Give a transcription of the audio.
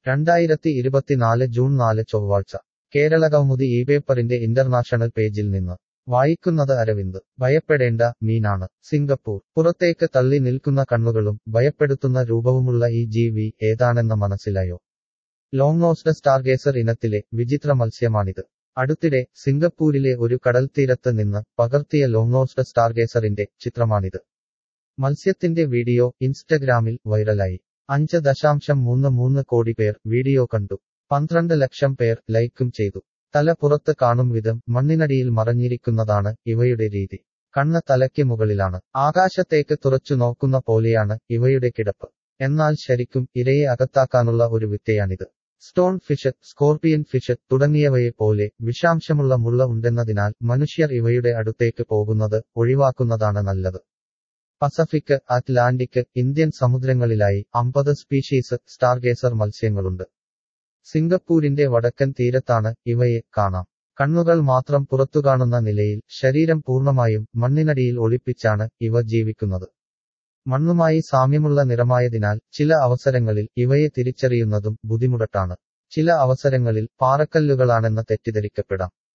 രണ്ടായിരത്തി ഇരുപത്തിനാല് ജൂൺ നാല് ചൊവ്വാഴ്ച കേരളകൗമുദി ഈ പേപ്പറിന്റെ ഇന്റർനാഷണൽ പേജിൽ നിന്ന് വായിക്കുന്നത് അരവിന്ദ് ഭയപ്പെടേണ്ട മീനാണ് സിംഗപ്പൂർ പുറത്തേക്ക് തള്ളി നിൽക്കുന്ന കണ്ണുകളും ഭയപ്പെടുത്തുന്ന രൂപവുമുള്ള ഈ ജീവി ഏതാണെന്ന് മനസ്സിലായോ ലോങ്നോസ്ഡ് സ്റ്റാർഗേസർ ഇനത്തിലെ വിചിത്ര മത്സ്യമാണിത് അടുത്തിടെ സിംഗപ്പൂരിലെ ഒരു കടൽത്തീരത്ത് നിന്ന് പകർത്തിയ ലോങ്നോസ്ഡ് സ്റ്റാർഗേസറിന്റെ ചിത്രമാണിത് മത്സ്യത്തിന്റെ വീഡിയോ ഇൻസ്റ്റഗ്രാമിൽ വൈറലായി അഞ്ച് ദശാംശം മൂന്ന് മൂന്ന് കോടി പേർ വീഡിയോ കണ്ടു പന്ത്രണ്ട് ലക്ഷം പേർ ലൈക്കും ചെയ്തു തല പുറത്ത് കാണും വിധം മണ്ണിനടിയിൽ മറഞ്ഞിരിക്കുന്നതാണ് ഇവയുടെ രീതി കണ്ണ് തലയ്ക്ക് മുകളിലാണ് ആകാശത്തേക്ക് തുറച്ചു നോക്കുന്ന പോലെയാണ് ഇവയുടെ കിടപ്പ് എന്നാൽ ശരിക്കും ഇരയെ അകത്താക്കാനുള്ള ഒരു വിദ്യയാണിത് സ്റ്റോൺ ഫിഷ് സ്കോർപിയൻ ഫിഷ് തുടങ്ങിയവയെ പോലെ വിഷാംശമുള്ള മുള്ള ഉണ്ടെന്നതിനാൽ മനുഷ്യർ ഇവയുടെ അടുത്തേക്ക് പോകുന്നത് ഒഴിവാക്കുന്നതാണ് നല്ലത് പസഫിക് അറ്റ്ലാന്റിക് ഇന്ത്യൻ സമുദ്രങ്ങളിലായി അമ്പത് സ്പീഷീസ് സ്റ്റാർഗേസർ മത്സ്യങ്ങളുണ്ട് സിംഗപ്പൂരിന്റെ വടക്കൻ തീരത്താണ് ഇവയെ കാണാം കണ്ണുകൾ മാത്രം പുറത്തുകാണുന്ന നിലയിൽ ശരീരം പൂർണ്ണമായും മണ്ണിനടിയിൽ ഒളിപ്പിച്ചാണ് ഇവ ജീവിക്കുന്നത് മണ്ണുമായി സാമ്യമുള്ള നിറമായതിനാൽ ചില അവസരങ്ങളിൽ ഇവയെ തിരിച്ചറിയുന്നതും ബുദ്ധിമുട്ടാണ് ചില അവസരങ്ങളിൽ പാറക്കല്ലുകളാണെന്ന് തെറ്റിദ്ധരിക്കപ്പെടാം